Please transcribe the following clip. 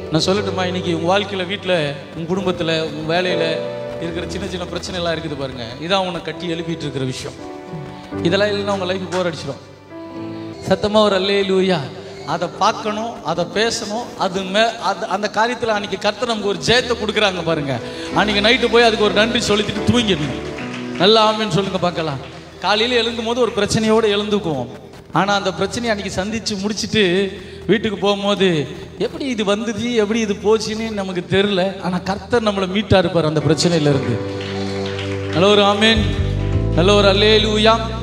நான் சொல்லட்டுமா இன்னைக்கு உங்கள் வாழ்க்கையில் வீட்டில் உங்கள் குடும்பத்தில் உங்கள் வேலையில் இருக்கிற சின்ன சின்ன பிரச்சனை எல்லாம் இருக்குது பாருங்க இதான் உன்னை கட்டி எழுப்பிட்டு இருக்கிற விஷயம் இதெல்லாம் இல்லைன்னா உங்கள் லைஃப் போர் அடிச்சிடும் சத்தமாக ஒரு அல்லே லூயா அதை பார்க்கணும் அதை பேசணும் அது மே அது அந்த காரியத்தில் அன்னைக்கு கர்த்தர் நமக்கு ஒரு ஜெயத்தை கொடுக்குறாங்க பாருங்க அன்னைக்கு நைட்டு போய் அதுக்கு ஒரு நன்றி சொல்லிட்டு தூங்கிடணும் நல்லா ஆமேன்னு சொல்லுங்க பார்க்கலாம் காலையில் எழுந்தும் போது ஒரு பிரச்சனையோடு எழுந்துக்குவோம் ஆனால் அந்த பிரச்சனையை அன்னைக்கு சந்திச்சு முடிச்சிட்டு வீட்டுக்கு போகும்போது எப்படி இது வந்தது எப்படி இது போச்சுன்னு நமக்கு தெரில ஆனால் கர்த்தர் நம்மளை மீட்டா இருப்பார் அந்த பிரச்சனையில இருந்து நல்ல ஒரு ஆமேன் நல்ல ஒரு அல்லேலூயா